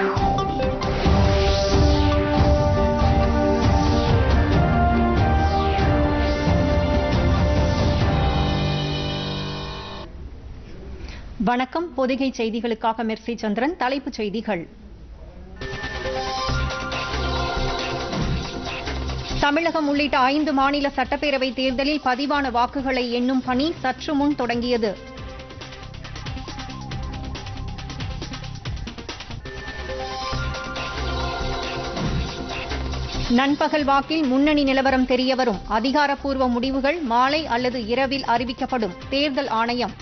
வணக்கம் பொதிகை செய்திகளுக்காக மெர்சி சந்திரன் தலைப்புச் செய்திகள் தமிழகம் உள்ளிட்ட ஐந்து மாநில சட்டப்பேரவை தேர்தலில் பதிவான வாக்குகளை எண்ணும் பணி சற்று முன் தொடங்கியது நண்பகல் வாக்கில் முன்னணி நிலவரம் தெரியவரும் அதிகாரப்பூர்வ முடிவுகள் மாலை அல்லது இரவில் அறிவிக்கப்படும் தேர்தல் ஆணையம்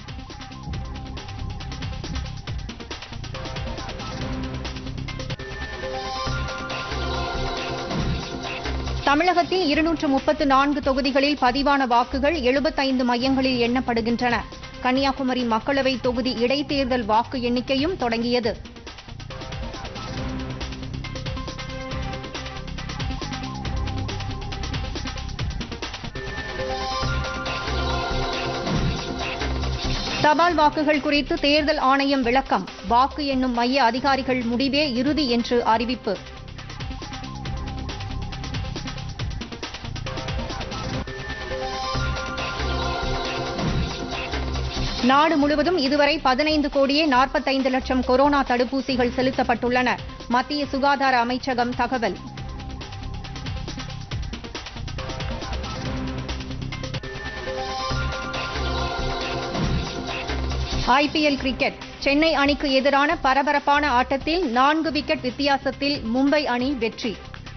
தமிழகத்தில் இருநூற்று முப்பத்து நான்கு தொகுதிகளில் பதிவான வாக்குகள் எழுபத்தைந்து மையங்களில் எண்ணப்படுகின்றன கன்னியாகுமரி மக்களவை தொகுதி இடைத்தேர்தல் வாக்கு எண்ணிக்கையும் தொடங்கியது தபால் வாக்குகள் குறித்து தேர்தல் ஆணையம் விளக்கம் வாக்கு எண்ணும் மைய அதிகாரிகள் முடிவே இறுதி என்று அறிவிப்பு நாடு முழுவதும் இதுவரை பதினைந்து கோடியே நாற்பத்தைந்து லட்சம் கொரோனா தடுப்பூசிகள் செலுத்தப்பட்டுள்ளன மத்திய சுகாதார அமைச்சகம் தகவல் ஐபிஎல் கிரிக்கெட் சென்னை அணிக்கு எதிரான பரபரப்பான ஆட்டத்தில் நான்கு விக்கெட் வித்தியாசத்தில் மும்பை அணி வெற்றி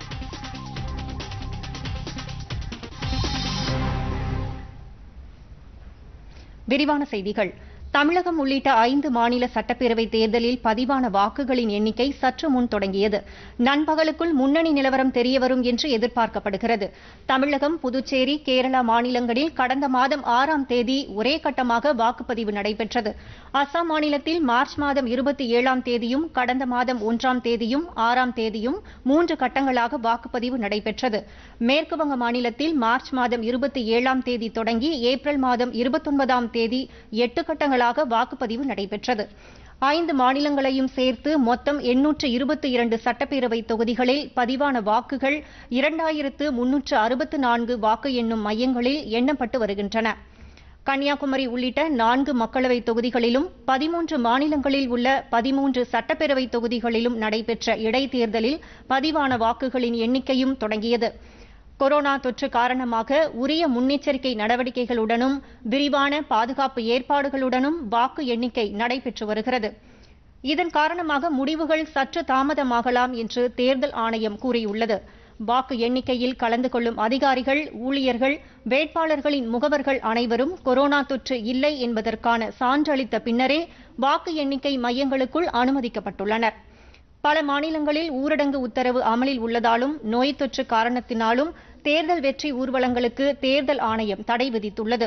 விரிவான செய்திகள் தமிழகம் உள்ளிட்ட ஐந்து மாநில சட்டப்பேரவை தேர்தலில் பதிவான வாக்குகளின் எண்ணிக்கை சற்று முன் தொடங்கியது நண்பகலுக்குள் முன்னணி நிலவரம் தெரியவரும் என்று எதிர்பார்க்கப்படுகிறது தமிழகம் புதுச்சேரி கேரளா மாநிலங்களில் கடந்த மாதம் ஆறாம் தேதி ஒரே கட்டமாக வாக்குப்பதிவு நடைபெற்றது அசாம் மாநிலத்தில் மார்ச் மாதம் இருபத்தி ஏழாம் தேதியும் கடந்த மாதம் ஒன்றாம் தேதியும் ஆறாம் தேதியும் மூன்று கட்டங்களாக வாக்குப்பதிவு நடைபெற்றது மேற்குவங்க மாநிலத்தில் மார்ச் மாதம் இருபத்தி ஏழாம் தேதி தொடங்கி ஏப்ரல் மாதம் இருபத்தொன்பதாம் தேதி எட்டு கட்டங்களாக வாக்குப்பதிவு நடைபெற்றது ஐந்து மாநிலங்களையும் சேர்த்து மொத்தம் எண்ணூற்று இருபத்தி இரண்டு சட்டப்பேரவை தொகுதிகளில் பதிவான வாக்குகள் இரண்டாயிரத்து முன்னூற்று அறுபத்து நான்கு வாக்கு எண்ணும் மையங்களில் எண்ணப்பட்டு வருகின்றன கன்னியாகுமரி உள்ளிட்ட நான்கு மக்களவை தொகுதிகளிலும் பதிமூன்று மாநிலங்களில் உள்ள பதிமூன்று சட்டப்பேரவை தொகுதிகளிலும் நடைபெற்ற இடைத்தேர்தலில் பதிவான வாக்குகளின் எண்ணிக்கையும் தொடங்கியது கொரோனா தொற்று காரணமாக உரிய முன்னெச்சரிக்கை நடவடிக்கைகளுடனும் விரிவான பாதுகாப்பு ஏற்பாடுகளுடனும் வாக்கு எண்ணிக்கை நடைபெற்று வருகிறது இதன் காரணமாக முடிவுகள் சற்று தாமதமாகலாம் என்று தேர்தல் ஆணையம் கூறியுள்ளது வாக்கு எண்ணிக்கையில் கலந்து கொள்ளும் அதிகாரிகள் ஊழியர்கள் வேட்பாளர்களின் முகவர்கள் அனைவரும் கொரோனா தொற்று இல்லை என்பதற்கான சான்றளித்த பின்னரே வாக்கு எண்ணிக்கை மையங்களுக்குள் அனுமதிக்கப்பட்டுள்ளனர் பல மாநிலங்களில் ஊரடங்கு உத்தரவு அமலில் உள்ளதாலும் நோய் தொற்று காரணத்தினாலும் தேர்தல் வெற்றி ஊர்வலங்களுக்கு தேர்தல் ஆணையம் தடை விதித்துள்ளது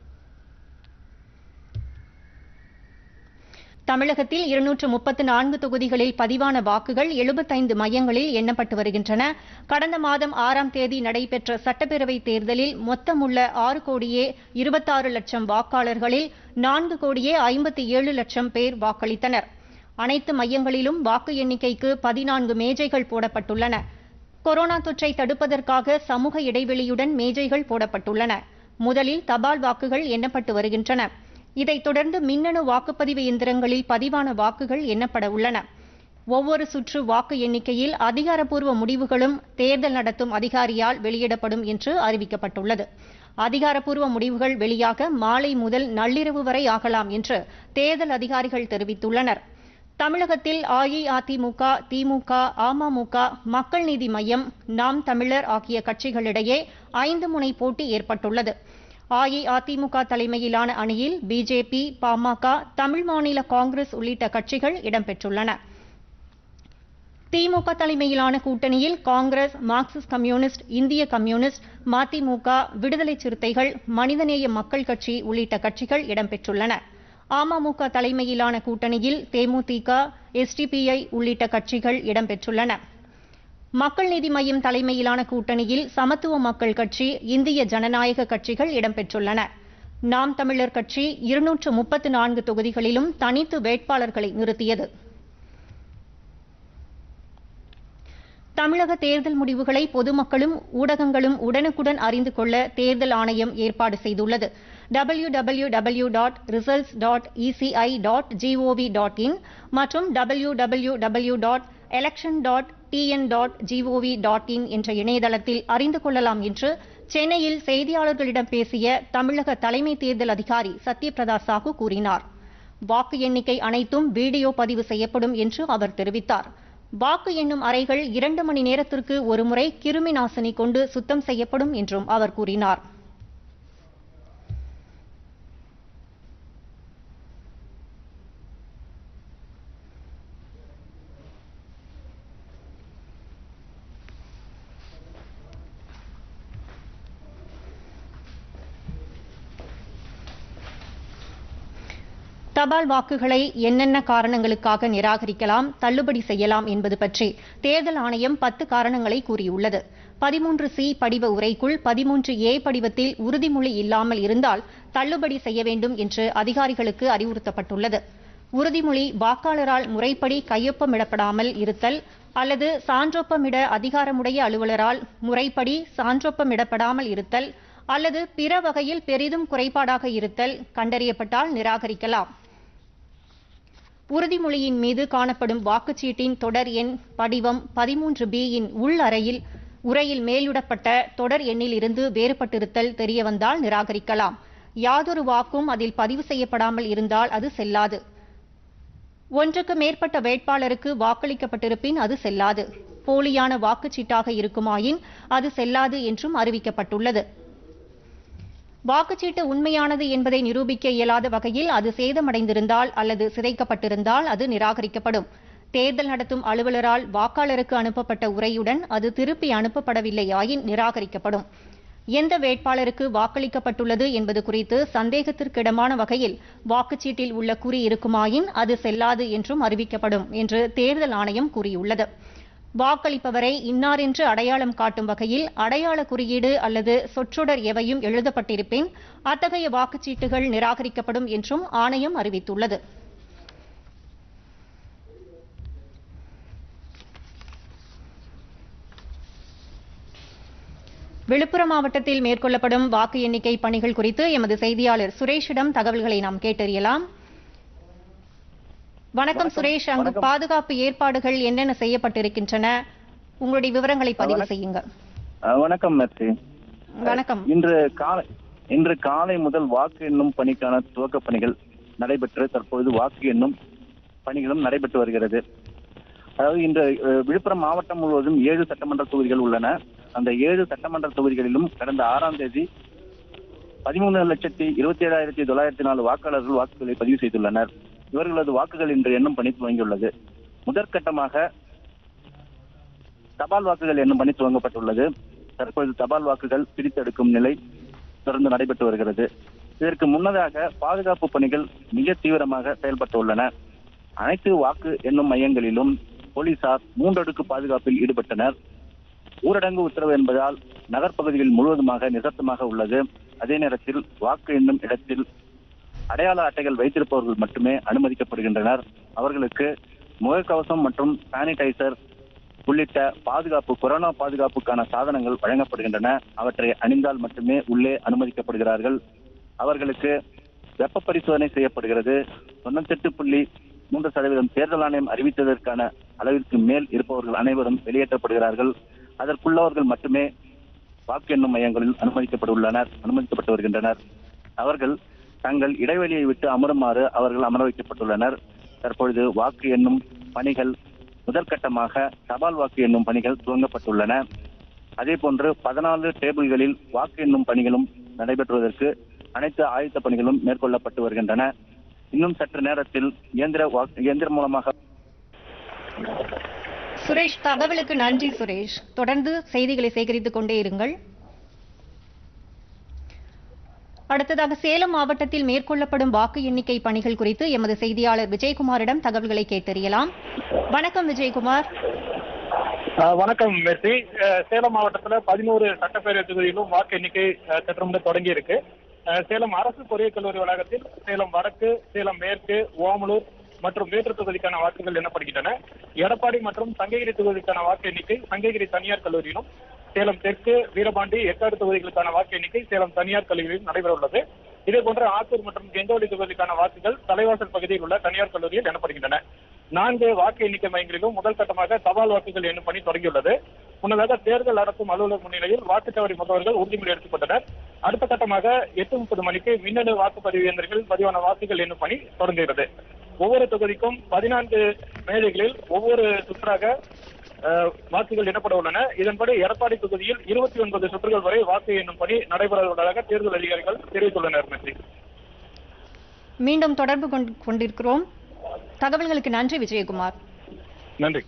தமிழகத்தில் இருநூற்று முப்பத்து நான்கு தொகுதிகளில் பதிவான வாக்குகள் எழுபத்தைந்து மையங்களில் எண்ணப்பட்டு வருகின்றன கடந்த மாதம் ஆறாம் தேதி நடைபெற்ற சட்டப்பேரவை தேர்தலில் மொத்தமுள்ள ஆறு கோடியே இருபத்தாறு லட்சம் வாக்காளர்களில் நான்கு கோடியே ஐம்பத்தி ஏழு லட்சம் பேர் வாக்களித்தனர் அனைத்து மையங்களிலும் வாக்கு எண்ணிக்கைக்கு பதினான்கு மேஜைகள் போடப்பட்டுள்ளன கொரோனா தொற்றை தடுப்பதற்காக சமூக இடைவெளியுடன் மேஜைகள் போடப்பட்டுள்ளன முதலில் தபால் வாக்குகள் எண்ணப்பட்டு வருகின்றன இதைத் தொடர்ந்து மின்னணு வாக்குப்பதிவு இயந்திரங்களில் பதிவான வாக்குகள் எண்ணப்பட உள்ளன ஒவ்வொரு சுற்று வாக்கு எண்ணிக்கையில் அதிகாரப்பூர்வ முடிவுகளும் தேர்தல் நடத்தும் அதிகாரியால் வெளியிடப்படும் என்று அறிவிக்கப்பட்டுள்ளது அதிகாரப்பூர்வ முடிவுகள் வெளியாக மாலை முதல் நள்ளிரவு வரை ஆகலாம் என்று தேர்தல் அதிகாரிகள் தெரிவித்துள்ளனர் தமிழகத்தில் அஇஅதிமுக திமுக அமமுக மக்கள் நீதி மய்யம் நாம் தமிழர் ஆகிய கட்சிகளிடையே ஐந்து முனை போட்டி ஏற்பட்டுள்ளது அஇஅதிமுக தலைமையிலான அணியில் பிஜேபி பாமக தமிழ் மாநில காங்கிரஸ் உள்ளிட்ட கட்சிகள் இடம்பெற்றுள்ளன திமுக தலைமையிலான கூட்டணியில் காங்கிரஸ் மார்க்சிஸ்ட் கம்யூனிஸ்ட் இந்திய கம்யூனிஸ்ட் மதிமுக விடுதலை சிறுத்தைகள் மனிதநேய மக்கள் கட்சி உள்ளிட்ட கட்சிகள் இடம்பெற்றுள்ளன அமமுக தலைமையிலான கூட்டணியில் தேமுதிக எஸ்டிபிஐ உள்ளிட்ட கட்சிகள் இடம்பெற்றுள்ளன மக்கள் நீதி மய்யம் தலைமையிலான கூட்டணியில் சமத்துவ மக்கள் கட்சி இந்திய ஜனநாயக கட்சிகள் இடம்பெற்றுள்ளன நாம் தமிழர் கட்சி இருநூற்று முப்பத்து நான்கு தொகுதிகளிலும் தனித்து வேட்பாளர்களை நிறுத்தியது தமிழக தேர்தல் முடிவுகளை பொதுமக்களும் ஊடகங்களும் உடனுக்குடன் அறிந்து கொள்ள தேர்தல் ஆணையம் ஏற்பாடு செய்துள்ளது W W W dot results dot ECI dot GOV dot in மற்றும் W W W dot election dot TN dot GOV dot in என்ற இணையதளத்தில் அறிந்து கொள்ளலாம் என்று சென்னையில் செய்தியாளர்களிடம் பேசிய தமிழக தலைமை தேர்தல் அதிகாரி சத்யபிரதா சாஹூ கூறினார் வாக்கு எண்ணிக்கை அனைத்தும் வீடியோ பதிவு செய்யப்படும் என்று அவர் தெரிவித்தார் வாக்கு எண்ணும் அறைகள் இரண்டு மணி நேரத்திற்கு ஒருமுறை கிருமி நாசினி கொண்டு சுத்தம் செய்யப்படும் என்றும் அவர் கூறினார் தபால் வாக்குகளை என்னென்ன காரணங்களுக்காக நிராகரிக்கலாம் தள்ளுபடி செய்யலாம் என்பது பற்றி தேர்தல் ஆணையம் பத்து காரணங்களை கூறியுள்ளது பதிமூன்று சி படிவ உரைக்குள் பதிமூன்று ஏ படிவத்தில் உறுதிமொழி இல்லாமல் இருந்தால் தள்ளுபடி செய்ய வேண்டும் என்று அதிகாரிகளுக்கு அறிவுறுத்தப்பட்டுள்ளது உறுதிமொழி வாக்காளரால் முறைப்படி கையொப்பமிடப்படாமல் இருத்தல் அல்லது சான்றொப்பமிட அதிகாரமுடைய அலுவலரால் முறைப்படி சான்றொப்பமிடப்படாமல் இருத்தல் அல்லது பிற வகையில் பெரிதும் குறைபாடாக இருத்தல் கண்டறியப்பட்டால் நிராகரிக்கலாம் உறுதிமொழியின் மீது காணப்படும் வாக்குச்சீட்டின் தொடர் எண் படிவம் பதிமூன்று பி இன் உள் அறையில் உரையில் மேலிடப்பட்ட தொடர் எண்ணில் இருந்து வேறுபட்டிருத்தல் தெரியவந்தால் நிராகரிக்கலாம் யாதொரு வாக்கும் அதில் பதிவு செய்யப்படாமல் இருந்தால் அது செல்லாது ஒன்றுக்கு மேற்பட்ட வேட்பாளருக்கு வாக்களிக்கப்பட்டிருப்பின் அது செல்லாது போலியான வாக்குச்சீட்டாக இருக்குமாயின் அது செல்லாது என்றும் அறிவிக்கப்பட்டுள்ளது வாக்குச்சீட்டு உண்மையானது என்பதை நிரூபிக்க இயலாத வகையில் அது சேதமடைந்திருந்தால் அல்லது சிதைக்கப்பட்டிருந்தால் அது நிராகரிக்கப்படும் தேர்தல் நடத்தும் அலுவலரால் வாக்காளருக்கு அனுப்பப்பட்ட உரையுடன் அது திருப்பி அனுப்பப்படவில்லையாயின் நிராகரிக்கப்படும் எந்த வேட்பாளருக்கு வாக்களிக்கப்பட்டுள்ளது என்பது குறித்து சந்தேகத்திற்கிடமான வகையில் வாக்குச்சீட்டில் உள்ள குறி இருக்குமாயின் அது செல்லாது என்றும் அறிவிக்கப்படும் என்று தேர்தல் ஆணையம் கூறியுள்ளது வாக்களிப்பவரை இன்னார் என்று அடையாளம் காட்டும் வகையில் அடையாள குறியீடு அல்லது சொற்றொடர் எவையும் எழுதப்பட்டிருப்பின் அத்தகைய வாக்குச்சீட்டுகள் நிராகரிக்கப்படும் என்றும் ஆணையம் அறிவித்துள்ளது விழுப்புரம் மாவட்டத்தில் மேற்கொள்ளப்படும் வாக்கு எண்ணிக்கை பணிகள் குறித்து எமது செய்தியாளர் சுரேஷிடம் தகவல்களை நாம் கேட்டறியலாம் வணக்கம் சுரேஷ் அங்கு பாதுகாப்பு ஏற்பாடுகள் என்னென்ன செய்யப்பட்டிருக்கின்றன உங்களுடைய விவரங்களை பதிவு செய்யுங்க அஹ் வணக்கம் மெர்சி வணக்கம் இன்று காலை இன்று காலை முதல் வாக்கு எண்ணும் பணிக்கான துவக்க பணிகள் நடைபெற்று தற்பொழுது வாக்கு எண்ணும் பணிகளும் நடைபெற்று வருகிறது அதாவது இன்று அஹ், விழுப்புரம் மாவட்டம் முழுவதும் ஏழு சட்டமன்ற தொகுதிகள் உள்ளன அந்த ஏழு சட்டமன்ற தொகுதிகளிலும் கடந்த ஆறாம் தேதி பதிமூணு லட்சத்தி இருபத்தி ஏழாயிரத்தி தொள்ளாயிரத்தி நாலு வாக்காளர்கள் வாக்குகளை பதிவு செய்துள்ளனர் இவர்களது வாக்குகள் இன்று எண்ணும் பணி துவங்கியுள்ளது முதற்கட்டமாக தபால் வாக்குகள் எண்ணும் பணி துவங்கப்பட்டுள்ளது தற்பொழுது தபால் வாக்குகள் பிரித்தெடுக்கும் நிலை தொடர்ந்து நடைபெற்று வருகிறது இதற்கு முன்னதாக பாதுகாப்பு பணிகள் மிக தீவிரமாக செயல்பட்டு உள்ளன அனைத்து வாக்கு எண்ணும் மையங்களிலும் போலீசார் மூன்றடுக்கு பாதுகாப்பில் ஈடுபட்டனர் ஊரடங்கு உத்தரவு என்பதால் நகர்ப்பகுதிகள் முழுவதுமாக நிசப்தமாக உள்ளது அதே நேரத்தில் வாக்கு எண்ணும் இடத்தில் அடையாள அட்டைகள் வைத்திருப்பவர்கள் மட்டுமே அனுமதிக்கப்படுகின்றனர் அவர்களுக்கு முகக்கவசம் மற்றும் சானிடைசர் உள்ளிட்ட பாதுகாப்பு கொரோனா பாதுகாப்புக்கான சாதனங்கள் வழங்கப்படுகின்றன அவற்றை அணிந்தால் மட்டுமே உள்ளே அனுமதிக்கப்படுகிறார்கள் அவர்களுக்கு வெப்ப பரிசோதனை செய்யப்படுகிறது தொண்ணூத்தெட்டு புள்ளி மூன்று சதவீதம் தேர்தல் ஆணையம் அறிவித்ததற்கான அளவிற்கு மேல் இருப்பவர்கள் அனைவரும் வெளியேற்றப்படுகிறார்கள் அதற்குள்ளவர்கள் மட்டுமே வாக்கு எண்ணும் மையங்களில் அனுமதிக்கப்பட்டுள்ளனர் அனுமதிக்கப்பட்டு வருகின்றனர் அவர்கள் தங்கள் இடைவெளியை விட்டு அமருமாறு அவர்கள் அமர வைக்கப்பட்டுள்ளனர் தற்பொழுது வாக்கு எண்ணும் பணிகள் முதற்கட்டமாக தபால் வாக்கு எண்ணும் பணிகள் துவங்கப்பட்டுள்ளன அதே போன்று பதினாலு டேபிள்களில் வாக்கு எண்ணும் பணிகளும் நடைபெற்றுவதற்கு அனைத்து ஆயத்த பணிகளும் மேற்கொள்ளப்பட்டு வருகின்றன இன்னும் சற்று நேரத்தில் இயந்திர வாக்கு இயந்திரம் மூலமாக சுரேஷ் தகவலுக்கு நன்றி சுரேஷ் தொடர்ந்து செய்திகளை சேகரித்துக் கொண்டே இருங்கள் அடுத்ததாக சேலம் மாவட்டத்தில் மேற்கொள்ளப்படும் வாக்கு எண்ணிக்கை பணிகள் குறித்து எமது செய்தியாளர் விஜயகுமாரிடம் தகவல்களை கேட்டறியலாம் வணக்கம் விஜயகுமார் அஹ் வணக்கம் மெர்சி அஹ் சேலம் மாவட்டத்துல பதினோரு சட்டப்பேரவை தொகுதியிலும் வாக்கு எண்ணிக்கை அஹ், சற்று முன்னே தொடங்கி இருக்கு அஹ், சேலம் அரசு பொறியியல் கல்லூரி வளாகத்தில் சேலம் வடக்கு சேலம் மேற்கு ஓமலூர் மற்றும் வேற்று தொகுதிக்கான வாக்குகள் எண்ணப்படுகின்றன எடப்பாடி மற்றும் சங்ககிரி தொகுதிக்கான வாக்கு எண்ணிக்கை சங்ககிரி தனியார் கல்லூரியிலும் சேலம் தெற்கு வீரபாண்டி ஏற்காடு தொகுதிகளுக்கான வாக்கு எண்ணிக்கை சேலம் தனியார் கல்லூரியில் நடைபெற உள்ளது இதே போன்ற ஆத்தூர் மற்றும் கெங்கோலி தொகுதிக்கான வாக்குகள் தலைவாசல் பகுதியில் உள்ள தனியார் கல்லூரியில் எண்ணப்படுகின்றன நான்கு வாக்கு எண்ணிக்கை மையங்களிலும் முதல் கட்டமாக தபால் வாக்குகள் எண்ணும் பணி தொடங்கியுள்ளது முன்னதாக தேர்தல் நடத்தும் அலுவலர் முன்னிலையில் வாக்குச்சாவடி முகவர்கள் உறுதிமொழி எடுத்துக் கொண்டனர் அடுத்த கட்டமாக எட்டு முப்பது மணிக்கு மின்னணு வாக்குப்பதிவு இயந்திரங்களில் பதிவான வாக்குகள் எண்ணும் பணி தொடங்குகிறது ஒவ்வொரு தொகுதிக்கும் பதினான்கு மேடைகளில் ஒவ்வொரு சுற்றாக அஹ், வாக்குகள் எண்ணப்பட உள்ளன இதன்படி எடப்பாடி தொகுதியில் இருபத்தி ஒன்பது சுற்றுகள் வரை வாக்கு எண்ணும் பணி நடைபெற உள்ளதாக தேர்தல் அதிகாரிகள் தெரிவித்துள்ளனர் நன்றி மீண்டும் தொடர்பு கொண்டு- கொண்டிருக்கிறோம் தகவல்களுக்கு நன்றி விஜயகுமார் நன்றி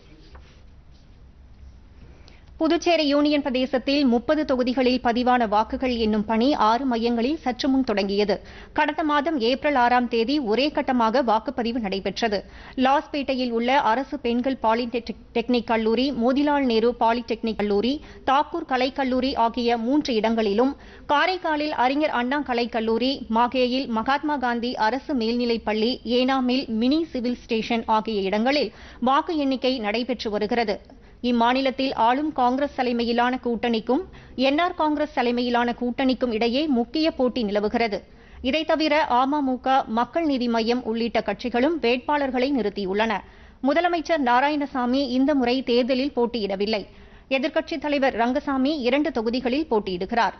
புதுச்சேரி யூனியன் பிரதேசத்தில் முப்பது தொகுதிகளில் பதிவான வாக்குகள் எண்ணும் பணி ஆறு மையங்களில் சற்று முன் தொடங்கியது கடந்த மாதம் ஏப்ரல் ஆறாம் தேதி ஒரே கட்டமாக வாக்குப்பதிவு நடைபெற்றது லாஸ்பேட்டையில் உள்ள அரசு பெண்கள் பாலிடெக்னிக் கல்லூரி மோதிலால் நேரு பாலிடெக்னிக் கல்லூரி தாக்கூர் கலைக்கல்லூரி ஆகிய மூன்று இடங்களிலும் காரைக்காலில் அறிஞர் அண்ணா கலைக்கல்லூரி மாகேயில் மகாத்மா காந்தி அரசு மேல்நிலைப் பள்ளி ஏனாமில் மினி சிவில் ஸ்டேஷன் ஆகிய இடங்களில் வாக்கு எண்ணிக்கை நடைபெற்று வருகிறது இம்மாநிலத்தில் ஆளும் காங்கிரஸ் தலைமையிலான கூட்டணிக்கும் என்ஆர் காங்கிரஸ் தலைமையிலான கூட்டணிக்கும் இடையே முக்கிய போட்டி நிலவுகிறது இதைத் தவிர அமமுக மக்கள் நீதி மய்யம் உள்ளிட்ட கட்சிகளும் வேட்பாளர்களை நிறுத்தியுள்ளன முதலமைச்சர் நாராயணசாமி இந்த முறை தேர்தலில் போட்டியிடவில்லை எதிர்க்கட்சித் தலைவர் ரங்கசாமி இரண்டு தொகுதிகளில் போட்டியிடுகிறார்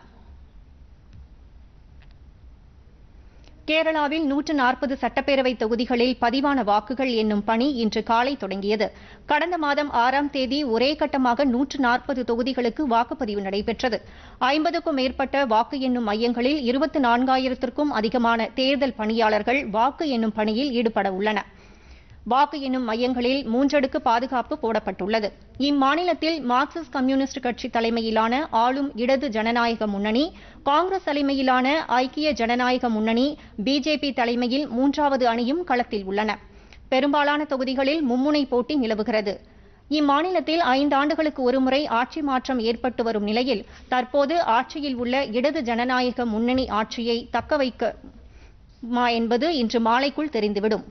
கேரளாவில் நூற்று நாற்பது சட்டப்பேரவை தொகுதிகளில் பதிவான வாக்குகள் எண்ணும் பணி இன்று காலை தொடங்கியது கடந்த மாதம் ஆறாம் தேதி ஒரே கட்டமாக நூற்று நாற்பது தொகுதிகளுக்கு வாக்குப்பதிவு நடைபெற்றது ஐம்பதுக்கும் மேற்பட்ட வாக்கு எண்ணும் மையங்களில் இருபத்தி நான்காயிரத்திற்கும் அதிகமான தேர்தல் பணியாளர்கள் வாக்கு எண்ணும் பணியில் ஈடுபட உள்ளனர் வாக்கு எண்ணும் மையங்களில் மூன்றடுக்கு பாதுகாப்பு போடப்பட்டுள்ளது இம்மாநிலத்தில் மார்க்சிஸ்ட் கம்யூனிஸ்ட் கட்சி தலைமையிலான ஆளும் இடது ஜனநாயக முன்னணி காங்கிரஸ் தலைமையிலான ஐக்கிய ஜனநாயக முன்னணி பிஜேபி தலைமையில் மூன்றாவது அணியும் களத்தில் உள்ளன பெரும்பாலான தொகுதிகளில் மும்முனை போட்டி நிலவுகிறது இம்மாநிலத்தில் ஐந்தாண்டுகளுக்கு ஒருமுறை ஆட்சி மாற்றம் ஏற்பட்டு வரும் நிலையில் தற்போது ஆட்சியில் உள்ள இடது ஜனநாயக முன்னணி ஆட்சியை தக்க வைக்க என்பது இன்று மாலைக்குள் தெரிந்துவிடும்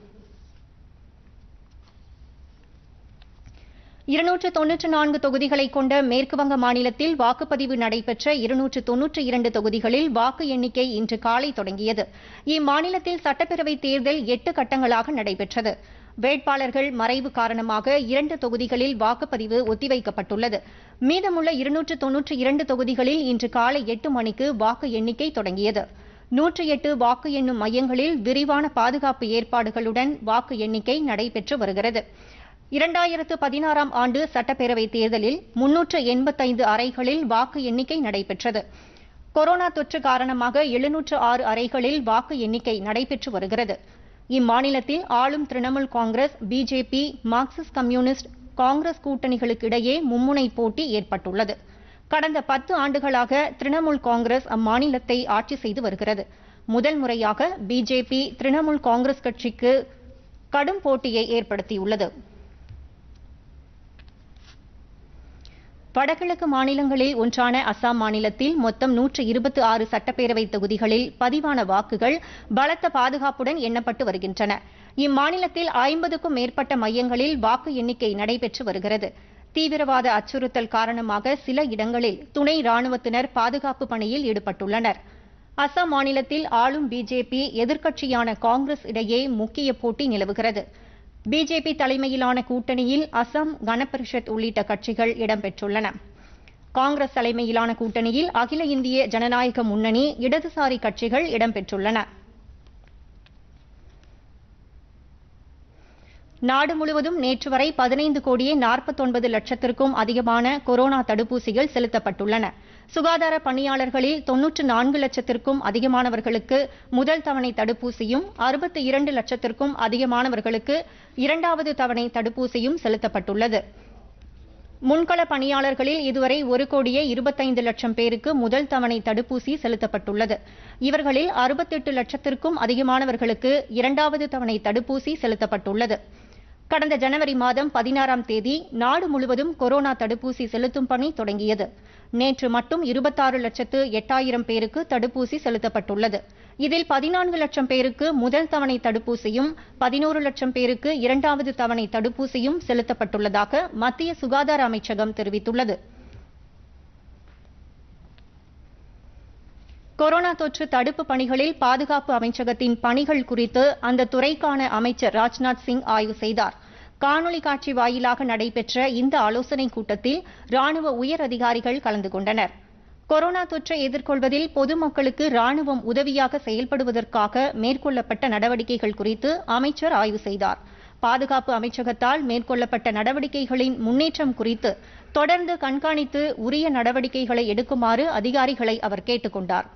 இருநூற்று தொன்னூற்று நான்கு தொகுதிகளை கொண்ட மேற்குவங்க மாநிலத்தில் வாக்குப்பதிவு நடைபெற்ற இருநூற்று தொன்னூற்றி இரண்டு தொகுதிகளில் வாக்கு எண்ணிக்கை இன்று காலை தொடங்கியது இம்மாநிலத்தில் சட்டப்பேரவைத் தேர்தல் எட்டு கட்டங்களாக நடைபெற்றது வேட்பாளர்கள் மறைவு காரணமாக இரண்டு தொகுதிகளில் வாக்குப்பதிவு ஒத்திவைக்கப்பட்டுள்ளது மீதமுள்ள இருநூற்று தொன்னூற்றி இரண்டு தொகுதிகளில் இன்று காலை எட்டு மணிக்கு வாக்கு எண்ணிக்கை தொடங்கியது நூற்றி எட்டு வாக்கு எண்ணும் மையங்களில் விரிவான பாதுகாப்பு ஏற்பாடுகளுடன் வாக்கு எண்ணிக்கை நடைபெற்று வருகிறது இரண்டாயிரத்து பதினாறாம் ஆண்டு சட்டப்பேரவைத் தேர்தலில் முன்னூற்று எண்பத்தைந்து அறைகளில் வாக்கு எண்ணிக்கை நடைபெற்றது கொரோனா தொற்று காரணமாக எழுநூற்று ஆறு அறைகளில் வாக்கு எண்ணிக்கை நடைபெற்று வருகிறது இம்மாநிலத்தில் ஆளும் Trinamool Congress BJP Marxist Communist Congress கூட்டணிகளுக்கு இடையே மும்முனை போட்டி ஏற்பட்டுள்ளது கடந்த பத்து ஆண்டுகளாக திரிணாமுல் காங்கிரஸ் அம்மாநிலத்தை ஆட்சி செய்து வருகிறது முதல் முறையாக பிஜேபி திரிணாமுல் காங்கிரஸ் கட்சிக்கு கடும் போட்டியை ஏற்படுத்தியுள்ளது வடகிழக்கு மாநிலங்களில் ஒன்றான அசாம் மாநிலத்தில் மொத்தம் நூற்று இருபத்தி ஆறு சட்டப்பேரவை தொகுதிகளில் பதிவான வாக்குகள் பலத்த பாதுகாப்புடன் எண்ணப்பட்டு வருகின்றன இம்மாநிலத்தில் ஐம்பதுக்கும் மேற்பட்ட மையங்களில் வாக்கு எண்ணிக்கை நடைபெற்று வருகிறது தீவிரவாத அச்சுறுத்தல் காரணமாக சில இடங்களில் துணை ராணுவத்தினர் பாதுகாப்பு பணியில் ஈடுபட்டுள்ளனர் அசாம் மாநிலத்தில் ஆளும் பிஜேபி எதிர்க்கட்சியான காங்கிரஸ் இடையே முக்கிய போட்டி நிலவுகிறது பிஜேபி தலைமையிலான கூட்டணியில் அசாம் கனபரிஷத் உள்ளிட்ட கட்சிகள் இடம்பெற்றுள்ளன காங்கிரஸ் தலைமையிலான கூட்டணியில் அகில இந்திய ஜனநாயக முன்னணி இடதுசாரி கட்சிகள் இடம்பெற்றுள்ளன நாடு முழுவதும் நேற்று வரை பதினைந்து கோடியே நாற்பத்தொன்பது லட்சத்திற்கும் அதிகமான கொரோனா தடுப்பூசிகள் செலுத்தப்பட்டுள்ளன சுகாதார பணியாளர்களில் தொன்னூற்று நான்கு லட்சத்திற்கும் அதிகமானவர்களுக்கு முதல் தவணை தடுப்பூசியும் அறுபத்தி இரண்டு லட்சத்திற்கும் அதிகமானவர்களுக்கு இரண்டாவது தவணை தடுப்பூசியும் செலுத்தப்பட்டுள்ளது முன்கள பணியாளர்களில் இதுவரை ஒரு கோடியே இருபத்தைந்து லட்சம் பேருக்கு முதல் தவணை தடுப்பூசி செலுத்தப்பட்டுள்ளது இவர்களில் அறுபத்தெட்டு லட்சத்திற்கும் அதிகமானவர்களுக்கு இரண்டாவது தவணை தடுப்பூசி செலுத்தப்பட்டுள்ளது கடந்த ஜனவரி மாதம் பதினாறாம் தேதி நாடு முழுவதும் கொரோனா தடுப்பூசி செலுத்தும் பணி தொடங்கியது நேற்று மட்டும் இருபத்தாறு லட்சத்து எட்டாயிரம் பேருக்கு தடுப்பூசி செலுத்தப்பட்டுள்ளது இதில் பதினான்கு லட்சம் பேருக்கு முதல் தவணை தடுப்பூசியும் பதினோரு லட்சம் பேருக்கு இரண்டாவது தவணை தடுப்பூசியும் செலுத்தப்பட்டுள்ளதாக மத்திய சுகாதார அமைச்சகம் தெரிவித்துள்ளது கொரோனா தொற்று தடுப்பு பணிகளில் பாதுகாப்பு அமைச்சகத்தின் பணிகள் குறித்து அந்த துறைக்கான அமைச்சர் ராஜ்நாத் சிங் ஆய்வு செய்தார் காணொலி காட்சி வாயிலாக நடைபெற்ற இந்த ஆலோசனைக் கூட்டத்தில் ராணுவ உயர் அதிகாரிகள் கலந்து கொண்டனர் கொரோனா தொற்றை எதிர்கொள்வதில் பொதுமக்களுக்கு ராணுவம் உதவியாக செயல்படுவதற்காக மேற்கொள்ளப்பட்ட நடவடிக்கைகள் குறித்து அமைச்சர் ஆய்வு செய்தார் பாதுகாப்பு அமைச்சகத்தால் மேற்கொள்ளப்பட்ட நடவடிக்கைகளின் முன்னேற்றம் குறித்து தொடர்ந்து கண்காணித்து உரிய நடவடிக்கைகளை எடுக்குமாறு அதிகாரிகளை அவர் கேட்டுக் கொண்டார்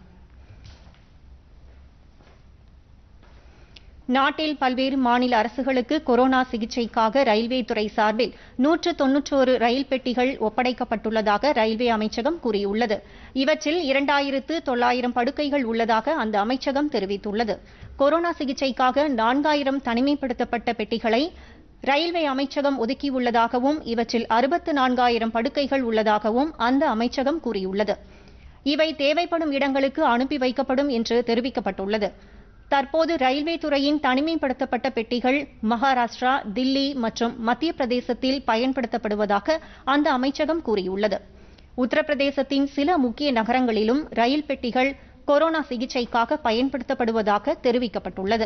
நாட்டில் பல்வேறு மாநில அரசுகளுக்கு கொரோனா சிகிச்சைக்காக ரயில்வே துறை சார்பில் நூற்று தொன்னூற்றோரு ரயில் பெட்டிகள் ஒப்படைக்கப்பட்டுள்ளதாக ரயில்வே அமைச்சகம் கூறியுள்ளது இவற்றில் இரண்டாயிரத்து தொள்ளாயிரம் படுக்கைகள் உள்ளதாக அந்த அமைச்சகம் தெரிவித்துள்ளது கொரோனா சிகிச்சைக்காக நான்காயிரம் தனிமைப்படுத்தப்பட்ட பெட்டிகளை ரயில்வே அமைச்சகம் ஒதுக்கியுள்ளதாகவும் இவற்றில் அறுபத்து நான்காயிரம் படுக்கைகள் உள்ளதாகவும் அந்த அமைச்சகம் கூறியுள்ளது இவை தேவைப்படும் இடங்களுக்கு அனுப்பி வைக்கப்படும் என்று தெரிவிக்கப்பட்டுள்ளது தற்போது ரயில்வே துறையின் தனிமைப்படுத்தப்பட்ட பெட்டிகள் மகாராஷ்டிரா தில்லி மற்றும் மத்திய பிரதேசத்தில் பயன்படுத்தப்படுவதாக அந்த அமைச்சகம் கூறியுள்ளது உத்தரப்பிரதேசத்தின் சில முக்கிய நகரங்களிலும் ரயில் பெட்டிகள் கொரோனா சிகிச்சைக்காக பயன்படுத்தப்படுவதாக தெரிவிக்கப்பட்டுள்ளது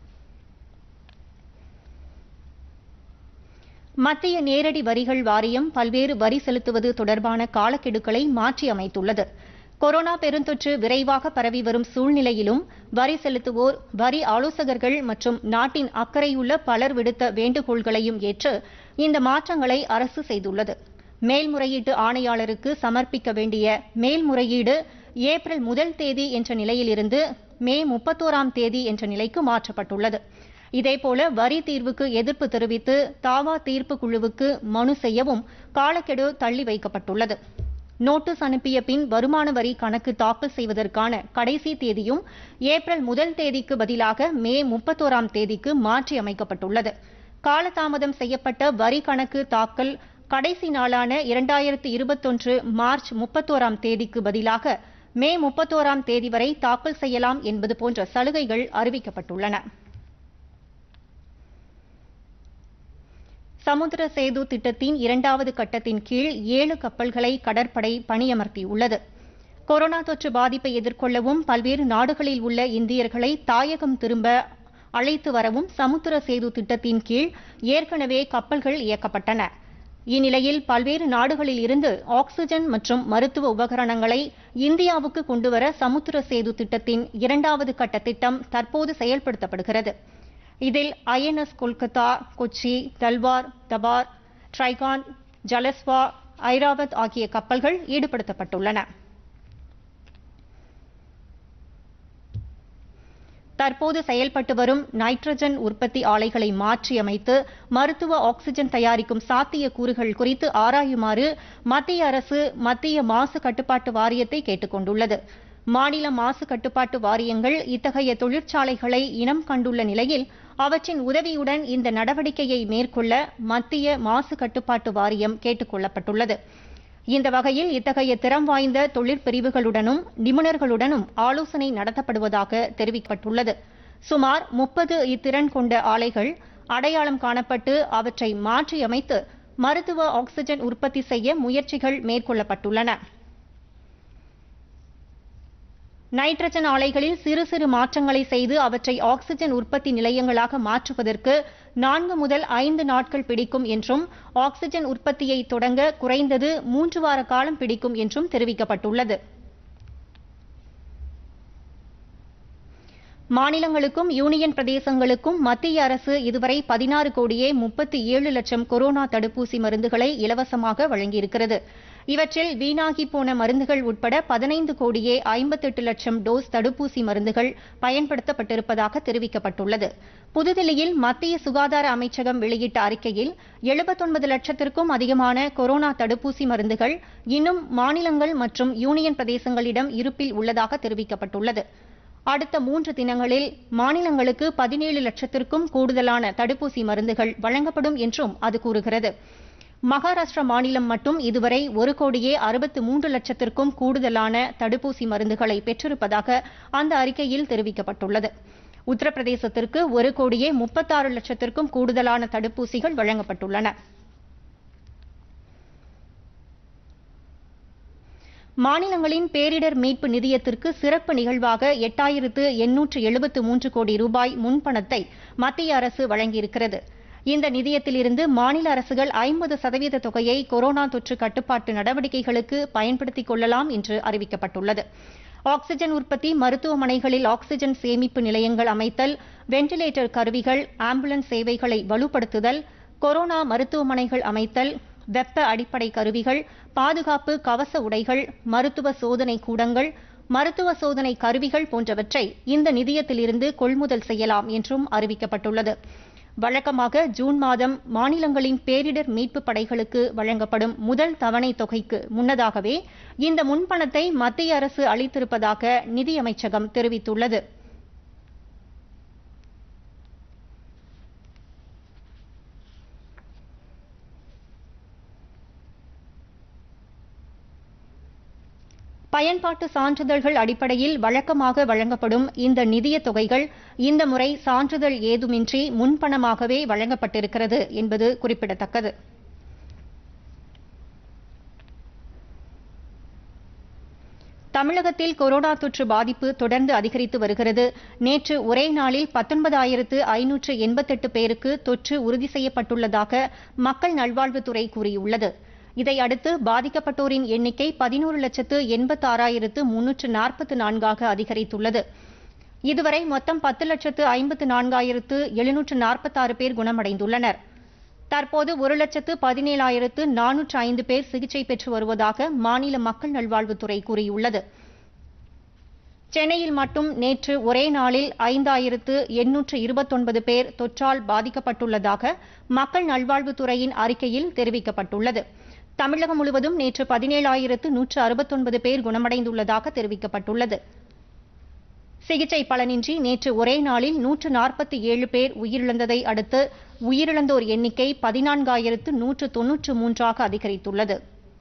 மத்திய நேரடி வரிகள் வாரியம் பல்வேறு வரி செலுத்துவது தொடர்பான காலக்கெடுக்களை மாற்றி அமைத்துள்ளது கொரோனா பெருந்தொற்று விரைவாக பரவி வரும் சூழ்நிலையிலும் வரி செலுத்துவோர் வரி ஆலோசகர்கள் மற்றும் நாட்டின் அக்கறையுள்ள பலர் விடுத்த வேண்டுகோள்களையும் ஏற்று இந்த மாற்றங்களை அரசு செய்துள்ளது மேல்முறையீட்டு ஆணையாளருக்கு சமர்ப்பிக்க வேண்டிய மேல்முறையீடு ஏப்ரல் முதல் தேதி என்ற நிலையிலிருந்து மே முப்பத்தோராம் தேதி என்ற நிலைக்கு மாற்றப்பட்டுள்ளது இதேபோல வரி தீர்வுக்கு எதிர்ப்பு தெரிவித்து தாவா தீர்ப்பு குழுவுக்கு மனு செய்யவும் காலக்கெடு தள்ளி வைக்கப்பட்டுள்ளது நோட்டீஸ் அனுப்பிய பின் வருமான வரி கணக்கு தாக்கல் செய்வதற்கான கடைசி தேதியும் ஏப்ரல் முதல் தேதிக்கு பதிலாக மே முப்பத்தோராம் தேதிக்கு மாற்றி அமைக்கப்பட்டுள்ளது காலதாமதம் செய்யப்பட்ட வரி கணக்கு தாக்கல் கடைசி நாளான இரண்டாயிரத்து இருபத்தொன்று மார்ச் முப்பத்தோராம் தேதிக்கு பதிலாக மே முப்பத்தோராம் தேதி வரை தாக்கல் செய்யலாம் என்பது போன்ற சலுகைகள் அறிவிக்கப்பட்டுள்ளன சமுத்திர சேது திட்டத்தின் இரண்டாவது கட்டத்தின் கீழ் ஏழு கப்பல்களை கடற்படை பணியமர்த்தியுள்ளது கொரோனா தொற்று பாதிப்பை எதிர்கொள்ளவும் பல்வேறு நாடுகளில் உள்ள இந்தியர்களை தாயகம் திரும்ப அழைத்து வரவும் சமுத்திர சேது திட்டத்தின் கீழ் ஏற்கனவே கப்பல்கள் இயக்கப்பட்டன இந்நிலையில் பல்வேறு நாடுகளில் இருந்து ஆக்ஸிஜன் மற்றும் மருத்துவ உபகரணங்களை இந்தியாவுக்கு கொண்டுவர சமுத்திர சேது திட்டத்தின் இரண்டாவது கட்ட திட்டம் தற்போது செயல்படுத்தப்படுகிறது இதில் ஐஎன்எஸ் கொல்கத்தா கொச்சி தல்வார் தபார் ட்ரைகான் ஜலஸ்வா ஐராவத் ஆகிய கப்பல்கள் ஈடுபடுத்தப்பட்டுள்ளன தற்போது செயல்பட்டு வரும் நைட்ரஜன் உற்பத்தி ஆலைகளை மாற்றியமைத்து மருத்துவ ஆக்ஸிஜன் தயாரிக்கும் சாத்திய கூறுகள் குறித்து ஆராயுமாறு மத்திய அரசு மத்திய மாசு கட்டுப்பாட்டு வாரியத்தை கேட்டுக் கொண்டுள்ளது மாநில மாசு கட்டுப்பாட்டு வாரியங்கள் இத்தகைய தொழிற்சாலைகளை இனம் கண்டுள்ள நிலையில் அவற்றின் உதவியுடன் இந்த நடவடிக்கையை மேற்கொள்ள மத்திய மாசு கட்டுப்பாட்டு வாரியம் கேட்டுக் கொள்ளப்பட்டுள்ளது இந்த வகையில் இத்தகைய திறம் வாய்ந்த தொழிற்பிரிவுகளுடனும் நிபுணர்களுடனும் ஆலோசனை நடத்தப்படுவதாக தெரிவிக்கப்பட்டுள்ளது சுமார் முப்பது இத்திறன் கொண்ட ஆலைகள் அடையாளம் காணப்பட்டு அவற்றை மாற்றியமைத்து மருத்துவ ஆக்ஸிஜன் உற்பத்தி செய்ய முயற்சிகள் மேற்கொள்ளப்பட்டுள்ளன நைட்ரஜன் ஆலைகளில் சிறு சிறு மாற்றங்களை செய்து அவற்றை ஆக்ஸிஜன் உற்பத்தி நிலையங்களாக மாற்றுவதற்கு நான்கு முதல் ஐந்து நாட்கள் பிடிக்கும் என்றும் ஆக்ஸிஜன் உற்பத்தியை தொடங்க குறைந்தது மூன்று வார காலம் பிடிக்கும் என்றும் தெரிவிக்கப்பட்டுள்ளது மாநிலங்களுக்கும் யூனியன் பிரதேசங்களுக்கும் மத்திய அரசு இதுவரை பதினாறு கோடியே முப்பத்தி ஏழு லட்சம் கொரோனா தடுப்பூசி மருந்துகளை இலவசமாக வழங்கியிருக்கிறது இவற்றில் வீணாகி போன மருந்துகள் உட்பட பதினைந்து கோடியே ஐம்பத்தெட்டு லட்சம் டோஸ் தடுப்பூசி மருந்துகள் பயன்படுத்தப்பட்டிருப்பதாக தெரிவிக்கப்பட்டுள்ளது புதுதில்லியில் மத்திய சுகாதார அமைச்சகம் வெளியிட்ட அறிக்கையில் எழுபத்தொன்பது லட்சத்திற்கும் அதிகமான கொரோனா தடுப்பூசி மருந்துகள் இன்னும் மாநிலங்கள் மற்றும் யூனியன் பிரதேசங்களிடம் இருப்பில் உள்ளதாக தெரிவிக்கப்பட்டுள்ளது அடுத்த மூன்று தினங்களில் மாநிலங்களுக்கு பதினேழு லட்சத்திற்கும் கூடுதலான தடுப்பூசி மருந்துகள் வழங்கப்படும் என்றும் அது கூறுகிறது மகாராஷ்டிரா மாநிலம் மட்டும் இதுவரை ஒரு கோடியே அறுபத்து மூன்று லட்சத்திற்கும் கூடுதலான தடுப்பூசி மருந்துகளை பெற்றிருப்பதாக அந்த அறிக்கையில் தெரிவிக்கப்பட்டுள்ளது உத்தரப்பிரதேசத்திற்கு ஒரு கோடியே முப்பத்தாறு லட்சத்திற்கும் கூடுதலான தடுப்பூசிகள் வழங்கப்பட்டுள்ளன மாநிலங்களின் பேரிடர் மீட்பு நிதியத்திற்கு சிறப்பு நிகழ்வாக எட்டாயிரத்து எண்ணூற்று எழுபத்து மூன்று கோடி ரூபாய் முன்பணத்தை மத்திய அரசு வழங்கியிருக்கிறது இந்த நிதியத்திலிருந்து மாநில அரசுகள் ஐம்பது சதவீத தொகையை கொரோனா தொற்று கட்டுப்பாட்டு நடவடிக்கைகளுக்கு பயன்படுத்திக் கொள்ளலாம் என்று அறிவிக்கப்பட்டுள்ளது ஆக்ஸிஜன் உற்பத்தி மருத்துவமனைகளில் ஆக்ஸிஜன் சேமிப்பு நிலையங்கள் அமைத்தல் வெண்டிலேட்டர் கருவிகள் ஆம்புலன்ஸ் சேவைகளை வலுப்படுத்துதல் கொரோனா மருத்துவமனைகள் அமைத்தல் வெப்ப அடிப்படை கருவிகள் பாதுகாப்பு கவச உடைகள் மருத்துவ சோதனை கூடங்கள் மருத்துவ சோதனை கருவிகள் போன்றவற்றை இந்த நிதியத்திலிருந்து கொள்முதல் செய்யலாம் என்றும் அறிவிக்கப்பட்டுள்ளது வழக்கமாக ஜூன் மாதம் மாநிலங்களின் பேரிடர் மீட்பு படைகளுக்கு வழங்கப்படும் முதல் தவணை தொகைக்கு முன்னதாகவே இந்த முன்பணத்தை மத்திய அரசு அளித்திருப்பதாக நிதியமைச்சகம் தெரிவித்துள்ளது பயன்பாட்டு சான்றிதழ்கள் அடிப்படையில் வழக்கமாக வழங்கப்படும் இந்த நிதிய தொகைகள் இந்த முறை சான்றிதழ் ஏதுமின்றி முன்பணமாகவே வழங்கப்பட்டிருக்கிறது என்பது குறிப்பிடத்தக்கது தமிழகத்தில் கொரோனா தொற்று பாதிப்பு தொடர்ந்து அதிகரித்து வருகிறது நேற்று ஒரே நாளில் பத்தொன்பதாயிரத்து ஐநூற்று எண்பத்தெட்டு பேருக்கு தொற்று உறுதி செய்யப்பட்டுள்ளதாக மக்கள் நல்வாழ்வுத்துறை கூறியுள்ளது இதையடுத்து பாதிக்கப்பட்டோரின் எண்ணிக்கை பதினோரு லட்சத்து எண்பத்தாறாயிரத்து முன்னூற்று நாற்பத்து நான்காக அதிகரித்துள்ளது இதுவரை மொத்தம் பத்து லட்சத்து ஐம்பத்து நான்காயிரத்து எழுநூற்று நாற்பத்தாறு பேர் குணமடைந்துள்ளனர் தற்போது ஒரு லட்சத்து பதினேழாயிரத்து நானூற்று ஐந்து பேர் சிகிச்சை பெற்று வருவதாக மாநில மக்கள் நல்வாழ்வுத்துறை கூறியுள்ளது சென்னையில் மட்டும் நேற்று ஒரே நாளில் ஐந்தாயிரத்து எண்ணூற்று இருபத்தொன்பது பேர் தொற்றால் பாதிக்கப்பட்டுள்ளதாக மக்கள் நல்வாழ்வுத்துறையின் அறிக்கையில் தெரிவிக்கப்பட்டுள்ளது தமிழகம் முழுவதும் நேற்று பதினேழாயிரத்து நூற்று அறுபத்தொன்பது பேர் குணமடைந்துள்ளதாக தெரிவிக்கப்பட்டுள்ளது சிகிச்சை பலனின்றி நேற்று ஒரே நாளில் நூற்று நாற்பத்தி ஏழு பேர் உயிரிழந்ததை அடுத்து உயிரிழந்தோர் எண்ணிக்கை பதினான்காயிரத்து நூற்று தொன்னூற்று மூன்றாக அதிகரித்துள்ளது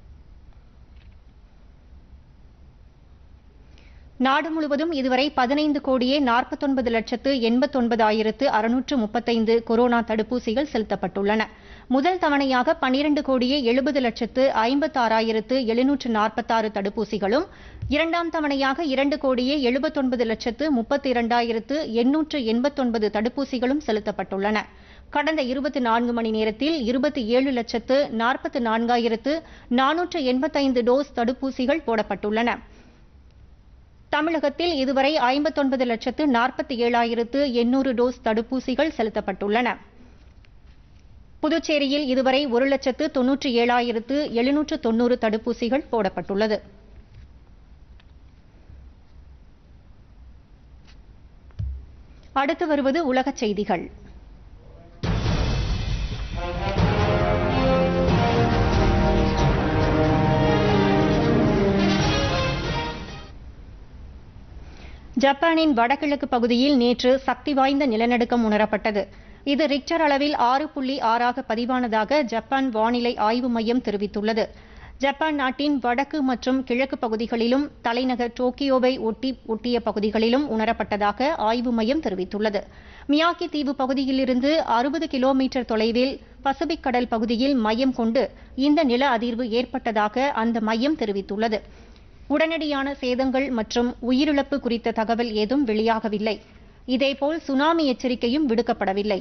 நாடு முழுவதும் இதுவரை பதினைந்து கோடியே நாற்பத்தொன்பது லட்சத்து எண்பத்தொன்பதாயிரத்து அறுநூற்று முப்பத்தைந்து கொரோனா தடுப்பூசிகள் செலுத்தப்பட்டுள்ளன முதல் தவணையாக பன்னிரண்டு கோடியே எழுபது லட்சத்து ஐம்பத்தாறாயிரத்து எழுநூற்று நாற்பத்தாறு தடுப்பூசிகளும் இரண்டாம் தவணையாக இரண்டு கோடியே எழுபத்தொன்பது லட்சத்து முப்பத்தி இரண்டாயிரத்து எண்ணூற்று எண்பத்தொன்பது தடுப்பூசிகளும் செலுத்தப்பட்டுள்ளன கடந்த இருபத்தி நான்கு மணி நேரத்தில் இருபத்தி ஏழு லட்சத்து நாற்பத்து நான்காயிரத்து நானூற்று எண்பத்தைந்து டோஸ் தடுப்பூசிகள் போடப்பட்டுள்ளன தமிழகத்தில் இதுவரை ஐம்பத்தொன்பது லட்சத்து நாற்பத்தி ஏழாயிரத்து எண்ணூறு டோஸ் தடுப்பூசிகள் செலுத்தப்பட்டுள்ளன புதுச்சேரியில் இதுவரை ஒரு லட்சத்து தொன்னூற்றி ஏழாயிரத்து எழுநூற்று தொன்னூறு தடுப்பூசிகள் போடப்பட்டுள்ளது அடுத்து வருவது உலகச் செய்திகள் ஜப்பானின் வடகிழக்கு பகுதியில் நேற்று சக்தி வாய்ந்த நிலநடுக்கம் உணரப்பட்டது இது ரிக்டர் அளவில் ஆறு புள்ளி ஆறாக பதிவானதாக ஜப்பான் வானிலை ஆய்வு மையம் தெரிவித்துள்ளது ஜப்பான் நாட்டின் வடக்கு மற்றும் கிழக்கு பகுதிகளிலும் தலைநகர் டோக்கியோவை ஒட்டி ஒட்டிய பகுதிகளிலும் உணரப்பட்டதாக ஆய்வு மையம் தெரிவித்துள்ளது மியாக்கி தீவு பகுதியிலிருந்து அறுபது கிலோமீட்டர் தொலைவில் பசிபிக் கடல் பகுதியில் மையம் கொண்டு இந்த நில அதிர்வு ஏற்பட்டதாக அந்த மையம் தெரிவித்துள்ளது உடனடியான சேதங்கள் மற்றும் உயிரிழப்பு குறித்த தகவல் ஏதும் வெளியாகவில்லை இதேபோல் சுனாமி எச்சரிக்கையும் விடுக்கப்படவில்லை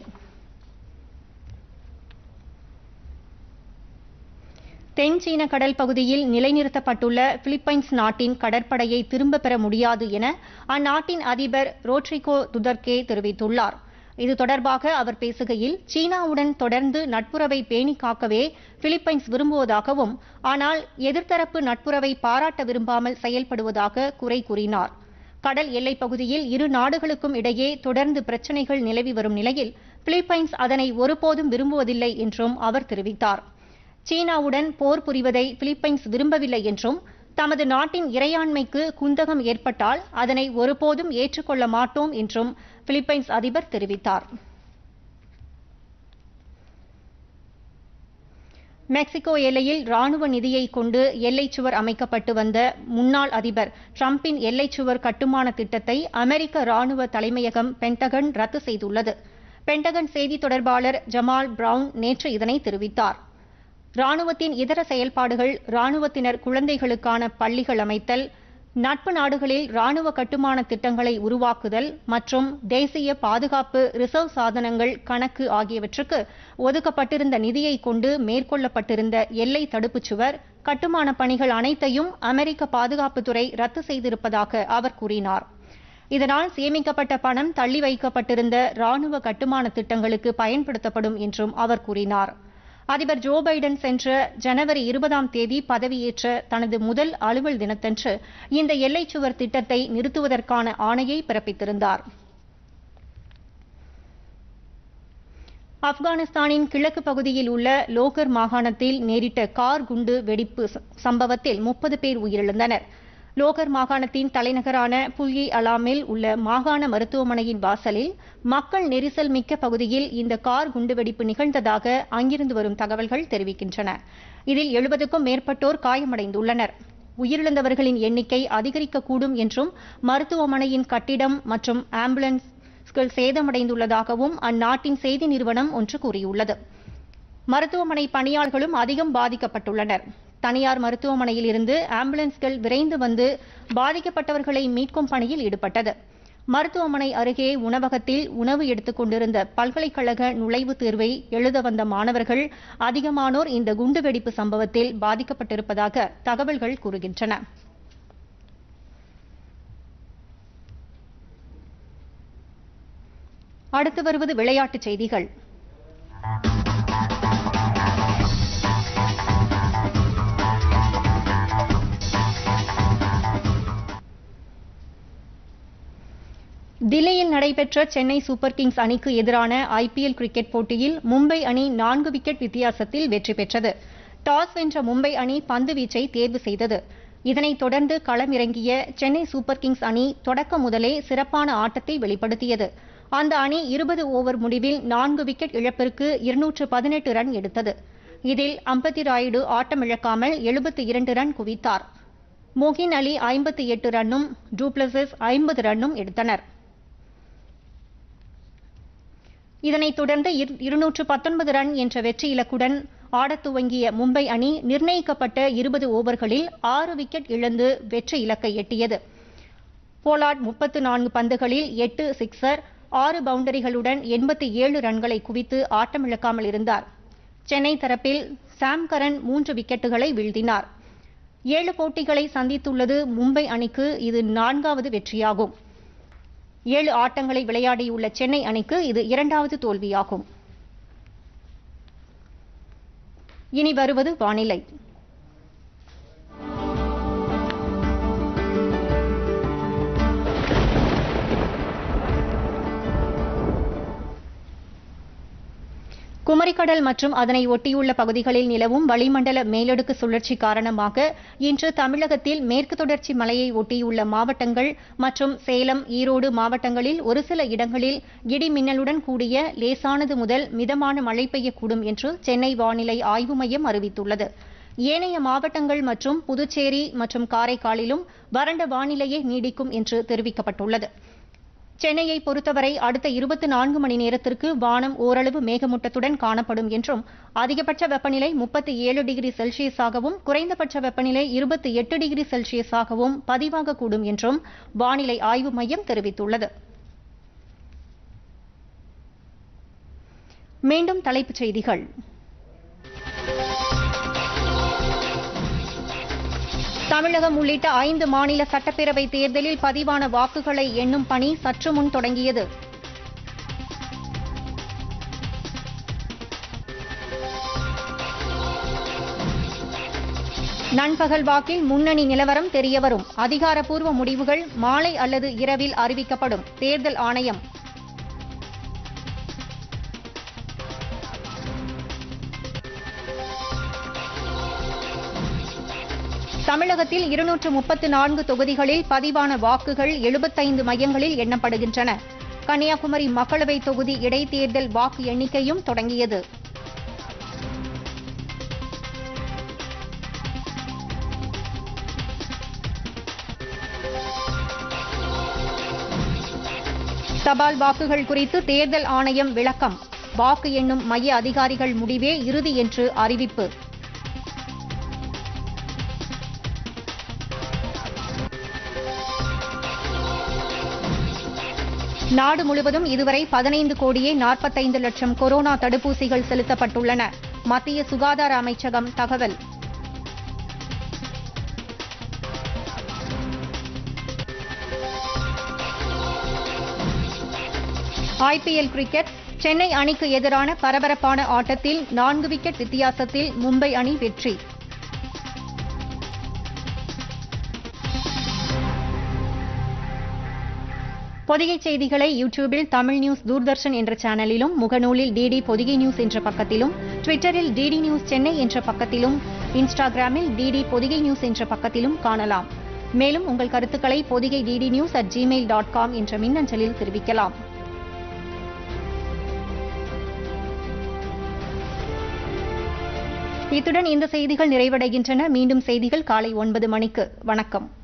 தென் சீன கடல் பகுதியில் நிலைநிறுத்தப்பட்டுள்ள பிலிப்பைன்ஸ் நாட்டின் கடற்படையை திரும்பப் பெற முடியாது என அந்நாட்டின் அதிபர் ரோட்ரிகோ துதர்கே தெரிவித்துள்ளார் இது தொடர்பாக அவர் பேசுகையில் சீனாவுடன் தொடர்ந்து நட்புறவை பேணி காக்கவே பிலிப்பைன்ஸ் விரும்புவதாகவும் ஆனால் எதிர்த்தரப்பு நட்புறவை பாராட்ட விரும்பாமல் செயல்படுவதாக குறை கூறினார் கடல் எல்லைப் பகுதியில் இரு நாடுகளுக்கும் இடையே தொடர்ந்து பிரச்சினைகள் நிலவி வரும் நிலையில் பிலிப்பைன்ஸ் அதனை ஒருபோதும் விரும்புவதில்லை என்றும் அவர் தெரிவித்தார் சீனாவுடன் போர் புரிவதை பிலிப்பைன்ஸ் விரும்பவில்லை என்றும் தமது நாட்டின் இறையாண்மைக்கு குந்தகம் ஏற்பட்டால் அதனை ஒருபோதும் ஏற்றுக்கொள்ள மாட்டோம் என்றும் பிலிப்பைன்ஸ் அதிபர் தெரிவித்தார் மெக்சிகோ எல்லையில் ராணுவ நிதியை கொண்டு எல்லைச் சுவர் அமைக்கப்பட்டு வந்த முன்னாள் அதிபர் டிரம்பின் எல்லைச் சுவர் கட்டுமான திட்டத்தை அமெரிக்க ராணுவ தலைமையகம் பென்டகன் ரத்து செய்துள்ளது பென்டகன் செய்தி தொடர்பாளர் ஜமால் பிரவுன் நேற்று இதனை தெரிவித்தார் ராணுவத்தின் இதர செயல்பாடுகள் ராணுவத்தினர் குழந்தைகளுக்கான பள்ளிகள் அமைத்தல் நட்பு நாடுகளில் ராணுவ கட்டுமான திட்டங்களை உருவாக்குதல் மற்றும் தேசிய பாதுகாப்பு ரிசர்வ் சாதனங்கள் கணக்கு ஆகியவற்றுக்கு ஒதுக்கப்பட்டிருந்த நிதியை கொண்டு மேற்கொள்ளப்பட்டிருந்த எல்லை தடுப்புச் சுவர் கட்டுமான பணிகள் அனைத்தையும் அமெரிக்க பாதுகாப்புத்துறை ரத்து செய்திருப்பதாக அவர் கூறினார் இதனால் சேமிக்கப்பட்ட பணம் தள்ளி வைக்கப்பட்டிருந்த ராணுவ கட்டுமான திட்டங்களுக்கு பயன்படுத்தப்படும் என்றும் அவர் கூறினார் அதிபர் ஜோ பைடன் சென்ற ஜனவரி இருபதாம் தேதி பதவியேற்ற தனது முதல் அலுவல் தினத்தன்று இந்த எல்லைச் சுவர் திட்டத்தை நிறுத்துவதற்கான ஆணையை பிறப்பித்திருந்தார் ஆப்கானிஸ்தானின் கிழக்கு பகுதியில் உள்ள லோகர் மாகாணத்தில் நேரிட்ட கார் குண்டு வெடிப்பு சம்பவத்தில் முப்பது பேர் உயிரிழந்தனர் லோகர் மாகாணத்தின் தலைநகரான புல்கி அலாமில் உள்ள மாகாண மருத்துவமனையின் வாசலில் மக்கள் நெரிசல் மிக்க பகுதியில் இந்த கார் குண்டுவெடிப்பு நிகழ்ந்ததாக அங்கிருந்து வரும் தகவல்கள் தெரிவிக்கின்றன இதில் எழுபதுக்கும் மேற்பட்டோர் காயமடைந்துள்ளனர் உயிரிழந்தவர்களின் எண்ணிக்கை அதிகரிக்கக்கூடும் என்றும் மருத்துவமனையின் கட்டிடம் மற்றும் ஆம்புலன்ஸ்கள் சேதமடைந்துள்ளதாகவும் அந்நாட்டின் செய்தி நிறுவனம் ஒன்று கூறியுள்ளது மருத்துவமனை பணியாளர்களும் அதிகம் பாதிக்கப்பட்டுள்ளனர் தனியார் மருத்துவமனையில் இருந்து ஆம்புலன்ஸ்கள் விரைந்து வந்து பாதிக்கப்பட்டவர்களை மீட்கும் பணியில் ஈடுபட்டது மருத்துவமனை அருகே உணவகத்தில் உணவு எடுத்துக் கொண்டிருந்த பல்கலைக்கழக நுழைவுத் தேர்வை எழுத வந்த மாணவர்கள் அதிகமானோர் இந்த குண்டுவெடிப்பு சம்பவத்தில் பாதிக்கப்பட்டிருப்பதாக தகவல்கள் கூறுகின்றன அடுத்து வருவது விளையாட்டுச் செய்திகள் தில்லியில் நடைபெற்ற சென்னை சூப்பர் கிங்ஸ் அணிக்கு எதிரான ஐபிஎல் கிரிக்கெட் போட்டியில் மும்பை அணி நான்கு விக்கெட் வித்தியாசத்தில் வெற்றி பெற்றது டாஸ் வென்ற மும்பை அணி பந்து வீச்சை தேர்வு செய்தது இதனைத் தொடர்ந்து களமிறங்கிய சென்னை சூப்பர் கிங்ஸ் அணி தொடக்க முதலே சிறப்பான ஆட்டத்தை வெளிப்படுத்தியது அந்த அணி இருபது ஓவர் முடிவில் நான்கு விக்கெட் இழப்பிற்கு இருநூற்று பதினெட்டு ரன் எடுத்தது இதில் அம்பத்தி ராயுடு ஆட்டமிழக்காமல் எழுபத்தி இரண்டு ரன் குவித்தார் மொஹின் அலி ஐம்பத்தி எட்டு ரன்னும் டூப்ளசிஸ் ஐம்பது ரன்னும் எடுத்தனர் இதனைத் தொடர்ந்து இருநூற்று பத்தொன்பது ரன் என்ற வெற்றி இலக்குடன் ஆடத் துவங்கிய மும்பை அணி நிர்ணயிக்கப்பட்ட இருபது ஓவர்களில் ஆறு விக்கெட் இழந்து வெற்றி இலக்கை எட்டியது போலார்ட் முப்பத்து நான்கு பந்துகளில் எட்டு சிக்ஸர் ஆறு பவுண்டரிகளுடன் எண்பத்தி ஏழு ரன்களை குவித்து ஆட்டமிழக்காமல் இருந்தார் சென்னை தரப்பில் சாம் கரன் மூன்று விக்கெட்டுகளை வீழ்த்தினார் ஏழு போட்டிகளை சந்தித்துள்ளது மும்பை அணிக்கு இது நான்காவது வெற்றியாகும் ஏழு ஆட்டங்களை விளையாடியுள்ள சென்னை அணிக்கு இது இரண்டாவது தோல்வியாகும் இனி வருவது வானிலை குமரிக்கடல் மற்றும் அதனை ஒட்டியுள்ள பகுதிகளில் நிலவும் வளிமண்டல மேலடுக்கு சுழற்சி காரணமாக இன்று தமிழகத்தில் மேற்கு தொடர்ச்சி மலையை ஒட்டியுள்ள மாவட்டங்கள் மற்றும் சேலம் ஈரோடு மாவட்டங்களில் ஒரு சில இடங்களில் இடி மின்னலுடன் கூடிய லேசானது முதல் மிதமான மழை பெய்யக்கூடும் என்று சென்னை வானிலை ஆய்வு மையம் அறிவித்துள்ளது ஏனைய மாவட்டங்கள் மற்றும் புதுச்சேரி மற்றும் காரைக்காலிலும் வறண்ட வானிலையே நீடிக்கும் என்று தெரிவிக்கப்பட்டுள்ளது சென்னையை பொறுத்தவரை அடுத்த இருபத்தி நான்கு மணி நேரத்திற்கு வானம் ஓரளவு மேகமூட்டத்துடன் காணப்படும் என்றும் அதிகபட்ச வெப்பநிலை முப்பத்தி ஏழு டிகிரி செல்சியஸாகவும் குறைந்தபட்ச வெப்பநிலை இருபத்தி எட்டு டிகிரி செல்சியஸாகவும் பதிவாகக்கூடும் என்றும் வானிலை ஆய்வு மையம் தெரிவித்துள்ளது மீண்டும் தலைப்புச் செய்திகள் தமிழகம் உள்ளிட்ட ஐந்து மாநில சட்டப்பேரவை தேர்தலில் பதிவான வாக்குகளை எண்ணும் பணி சற்று முன் தொடங்கியது நண்பகல் வாக்கில் முன்னணி நிலவரம் தெரியவரும் அதிகாரப்பூர்வ முடிவுகள் மாலை அல்லது இரவில் அறிவிக்கப்படும் தேர்தல் ஆணையம் தமிழகத்தில் இருநூற்று முப்பத்து நான்கு தொகுதிகளில் பதிவான வாக்குகள் எழுபத்தைந்து மையங்களில் எண்ணப்படுகின்றன கன்னியாகுமரி மக்களவைத் தொகுதி இடைத்தேர்தல் வாக்கு எண்ணிக்கையும் தொடங்கியது தபால் வாக்குகள் குறித்து தேர்தல் ஆணையம் விளக்கம் வாக்கு எண்ணும் மைய அதிகாரிகள் முடிவே இறுதி என்று அறிவிப்பு நாடு முழுவதும் இதுவரை பதினைந்து கோடியே நாற்பத்தைந்து லட்சம் கொரோனா தடுப்பூசிகள் செலுத்தப்பட்டுள்ளன மத்திய சுகாதார அமைச்சகம் தகவல் ஐபிஎல் கிரிக்கெட் சென்னை அணிக்கு எதிரான பரபரப்பான ஆட்டத்தில் நான்கு விக்கெட் வித்தியாசத்தில் மும்பை அணி வெற்றி பொதிகை செய்திகளை யூடியூபில் தமிழ் நியூஸ் தூர்தர்ஷன் என்ற சேனலிலும் முகநூலில் டிடி பொதிகை நியூஸ் என்ற பக்கத்திலும் ட்விட்டரில் டிடி நியூஸ் சென்னை என்ற பக்கத்திலும் இன்ஸ்டாகிராமில் டிடி பொதிகை நியூஸ் என்ற பக்கத்திலும் காணலாம் மேலும் உங்கள் கருத்துக்களை Podhigai DD news at Gmail dot com என்ற மின்னஞ்சலில் தெரிவிக்கலாம் இத்துடன் இந்த செய்திகள் நிறைவடைகின்றன மீண்டும் செய்திகள் காலை ஒன்பது மணிக்கு வணக்கம்